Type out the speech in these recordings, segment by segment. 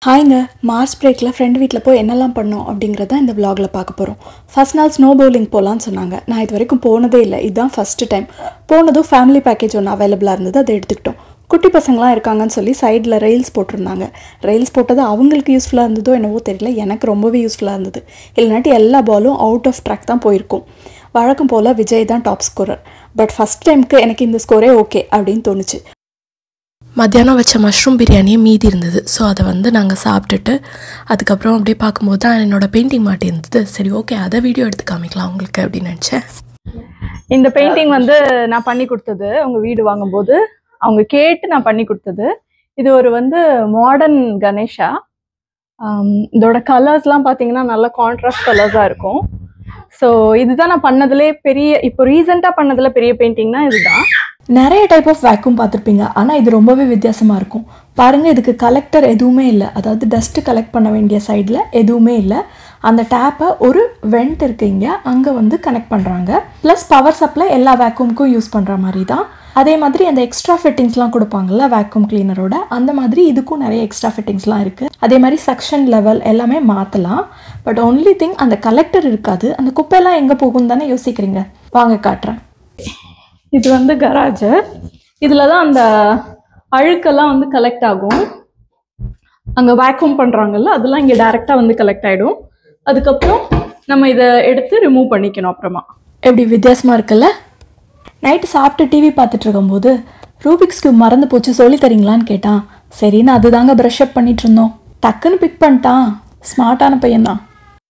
ஹாய்ங்க March பிரேக்கில் friend வீட்டில் போய் என்னெல்லாம் பண்ணோம் அப்படிங்கிறத இந்த vlogல பார்க்க போகிறோம் ஃபர்ஸ்ட் நாள் ஸ்னோ பவுலிங் போகலான்னு சொன்னாங்க நான் இது வரைக்கும் போனதே இல்லை இதுதான் ஃபஸ்ட்டு டைம் போனதும் ஃபேமிலி பேக்கேஜ் ஒன்று அவைலபிளாக இருந்தது அதை எடுத்துக்கிட்டோம் குட்டி பசங்களாம் இருக்காங்கன்னு சொல்லி சைடில் ரெயில்ஸ் போட்டிருந்தாங்க ரெயில்ஸ் போட்டது அவங்களுக்கு யூஸ்ஃபுல்லாக இருந்ததோ என்னவோ தெரியல எனக்கு ரொம்பவே யூஸ்ஃபுல்லாக இருந்தது இல்லைனாட்டி எல்லா பாலும் அவுட் ஆஃப் ட்ராக் தான் போயிருக்கும் வழக்கம் போல் விஜய் தான் டாப் ஸ்கோரர் பட் ஃபஸ்ட் டைமுக்கு எனக்கு இந்த ஸ்கோரே ஓகே அப்படின்னு தோணுச்சு மத்தியானம் வச்ச மஷ்ரூம் பிரியாணியே மீதி இருந்தது ஸோ அதை வந்து நாங்கள் சாப்பிட்டுட்டு அதுக்கப்புறம் அப்படியே பார்க்கும்போது தான் என்னோட பெயிண்டிங் மாட்டியிருந்தது சரி ஓகே அதை வீடியோ எடுத்து காமிக்கலாம் உங்களுக்கு அப்படின்னு நினச்சேன் இந்த பெயிண்டிங் வந்து நான் பண்ணி கொடுத்தது அவங்க வீடு வாங்கும்போது அவங்க கேட்டு நான் பண்ணி கொடுத்தது இது ஒரு வந்து மாடர்ன் கணேஷா ஆம், இதோட கலர்ஸ்லாம் பார்த்தீங்கன்னா நல்ல கான்ட்ராஸ்ட் கலர்ஸாக இருக்கும் ஸோ இதுதான் நான் பண்ணதுலே பெரிய இப்போ ரீசெண்டாக பண்ணதுல பெரிய பெயிண்டிங்னா இதுதான் நிறைய டைப் ஆஃப் வேக்யூம் பார்த்துருப்பீங்க ஆனால் இது ரொம்பவே வித்தியாசமாக இருக்கும் பாருங்கள் இதுக்கு கலெக்டர் எதுவுமே இல்லை அதாவது டஸ்ட்டு கலெக்ட் பண்ண வேண்டிய சைடில் எதுவுமே இல்லை அந்த டேப்பை ஒரு வெண்ட் இருக்கு இங்கே அங்கே வந்து கனெக்ட் பண்ணுறாங்க ப்ளஸ் பவர் சப்ளை எல்லா வேக்யூமுக்கும் யூஸ் பண்ணுற மாதிரி தான் அதே மாதிரி அந்த எக்ஸ்ட்ரா ஃபிட்டிங்ஸ்லாம் கொடுப்பாங்கல்ல வேக்யூம் கிளீனரோட அந்த மாதிரி இதுக்கும் நிறைய எக்ஸ்ட்ரா ஃபிட்டிங்ஸ்லாம் இருக்குது அதே மாதிரி சக்ஷன் லெவல் எல்லாமே மாற்றலாம் பட் ஒன்லி திங் அந்த கலெக்டர் இருக்காது அந்த குப்பையெல்லாம் எங்கே போகும்னு தானே யோசிக்கிறீங்க வாங்க காட்டுறேன் இது வந்து கராஜ் இதில் தான் அந்த அழுக்கெல்லாம் வந்து கலெக்ட் ஆகும் அங்கே வேக்யூம் பண்ணுறாங்கல்ல அதெல்லாம் இங்கே டைரெக்டாக வந்து கலெக்ட் ஆகிடும் அதுக்கப்புறம் நம்ம இதை எடுத்து ரிமூவ் பண்ணிக்கணும் அப்புறமா எப்படி வித்தியாசமாக இருக்குல்ல நைட்டு சாப்பிட்டு டிவி பார்த்துட்டு இருக்கும்போது ரூபிக்ஸ் கியூப் மறந்து போச்சு சொல்லி தரீங்களான்னு கேட்டான் சரின்னு அதுதாங்க ப்ரஷ் அப் பண்ணிட்டு இருந்தோம் டக்குன்னு பிக் பண்ணிட்டான் ஸ்மார்ட்டான பையன்தான்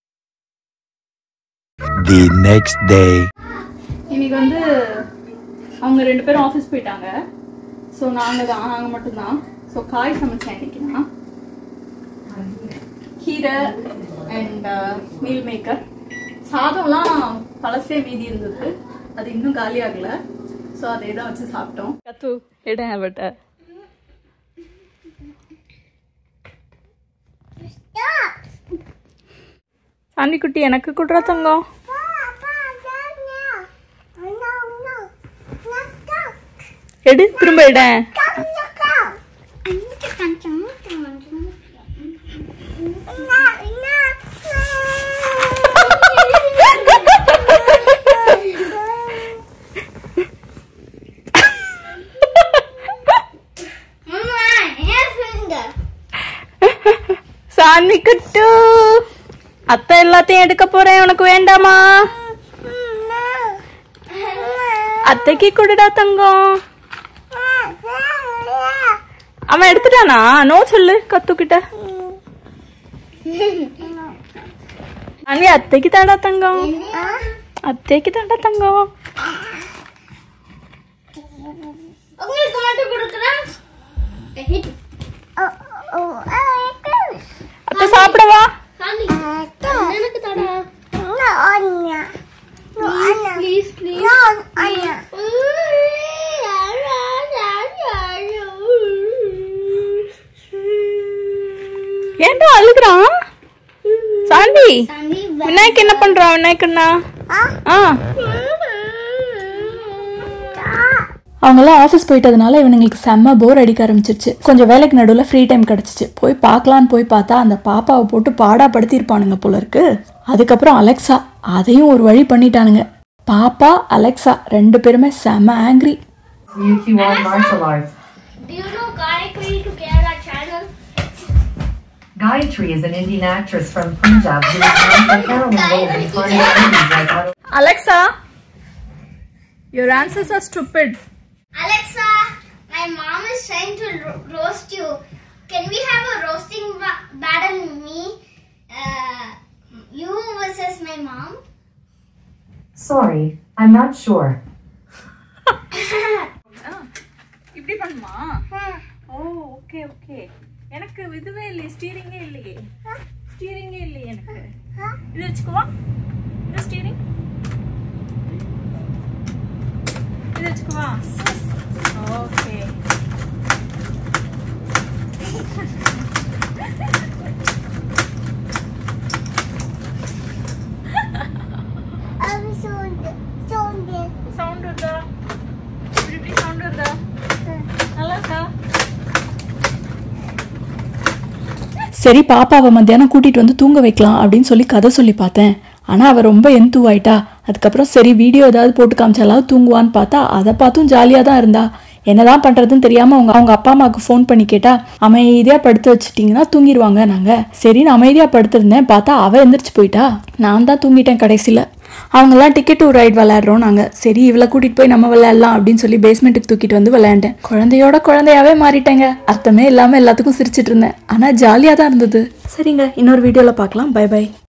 The next day. இன்னைக்கு வந்து அவங்க ரெண்டு பேரும் ஆஃபீஸ் போயிட்டாங்க ஸோ நாங்கள் தான் நாங்கள் மட்டும்தான் ஸோ காய் சமைச்சேன் இன்னைக்கு நான் கீரை அண்ட் மீல் மேக்கர் சாதம்லாம் பழசே மீதி இருந்தது அது இன்னும் காலி ஆகல ஸோ அதே தான் வச்சு சாப்பிட்டோம் கத்து இடம் அவட்ட சாண்டிக்குட்டி எனக்கு குடுற தங்கம் எடு திரும்ப இட சாமி குட்டு அத்தை எல்லாத்தையும் எடுக்க போறேன் உனக்கு வேண்டாமா அத்தைக்கு கொடுடா தங்கம் அவன் எடுத்துட்டானா நோ சொல்லு கத்துக்கிட்ட அண்ணி அத்தைக்கு தாடா தங்கம் அத்தைக்கு தாடா தங்கம் உங்களுக்கு மட்டும் கொடுக்குறேன் அத்தை சாப்பிடவா எனக்கு தடா ப்ளீஸ் ப்ளீஸ் ஏன்டா அழுகுறான் சாண்டி விநாயக் என்ன பண்றான் விநாயக்கண்ணா ஆ அவங்களாம் ஆஃபீஸ் போயிட்டதுனால இவனுங்களுக்கு செம்ம போர் அடிக்க ஆரம்பிச்சிருச்சு கொஞ்சம் வேலைக்கு நடுவில் ஃப்ரீ டைம் கிடச்சிச்சு போய் பார்க்கலான்னு போய் பார்த்தா அந்த பாப்பாவை போட்டு பாடாப்படுத்தியிருப்பானுங்க போல இருக்கு அதுக்கப்புறம் அலெக்சா அதையும் ஒரு வழி பண்ணிட்டானுங்க பாப்பா அலெக்சா ரெண்டு பேருமே செம்ம angry UQR Martial Arts. Do you know Gayatri to Kerala channel? Gayatri is an Indian actress from Punjab who is known for heroine roles in funny movies like Auto- Alexa your answers are stupid Alexa, my mom is trying to ro- roast you. Can we have a roasting ba- battle me? Uh, you versus my mom? Sorry, I'm not sure. இப்படி பண்ணுமா ஓ okay okay எனக்கு இதுவே இல்லையே ஸ்டீரிங்கே இல்லையே ஸ்டீரிங்கே இல்லையே எனக்கு இது வச்சுக்குவா இது ஸ்டீரிங் இது வச்சுக்குவா ஓகே சவுண்ட் வருதா இப்படி இப்படி சவுண்ட் வருதா நல்லா இருக்கா சரி பாப்பாவை மத்தியானம் கூட்டிகிட்டு வந்து தூங்க வைக்கலாம் அப்படின்னு சொல்லி கதை சொல்லி பார்த்தேன் ஆனால் அவள் ரொம்ப எந்தூவாயிட்டா அதுக்கப்புறம் சரி வீடியோ ஏதாவது போட்டு காமிச்சாலாவது தூங்குவான்னு பார்த்தா அதை பார்த்தும் ஜாலியாக தான் இருந்தா என்னதான் பண்ணுறதுன்னு தெரியாமல் அவங்க அவங்க அப்பா அம்மாவுக்கு ஃபோன் பண்ணி கேட்டா அமைதியாக படுத்து வச்சிட்டிங்கன்னா தூங்கிடுவாங்க நாங்கள் சரின்னு அமைதியாக படுத்திருந்தேன் பார்த்தா அவள் எந்திரிச்சு போயிட்டா நான் தான் தூங்கிட்டேன் கடைசியில் அவங்கெல்லாம் டிக்கெட் டூ ரைட் விளையாடுறோம் நாங்கள் சரி இவளை கூட்டிகிட்டு போய் நம்ம விளையாடலாம் அப்படின்னு சொல்லி பேஸ்மெண்ட்டுக்கு தூக்கிட்டு வந்து விளையாண்டேன் குழந்தையோட குழந்தையாவே மாறிட்டேங்க அர்த்தமே இல்லாமல் எல்லாத்துக்கும் சிரிச்சிட்டு இருந்தேன் ஆனால் ஜாலியாக தான் இருந்தது சரிங்க இன்னொரு வீடியோவில் பார்க்கலாம் பை பை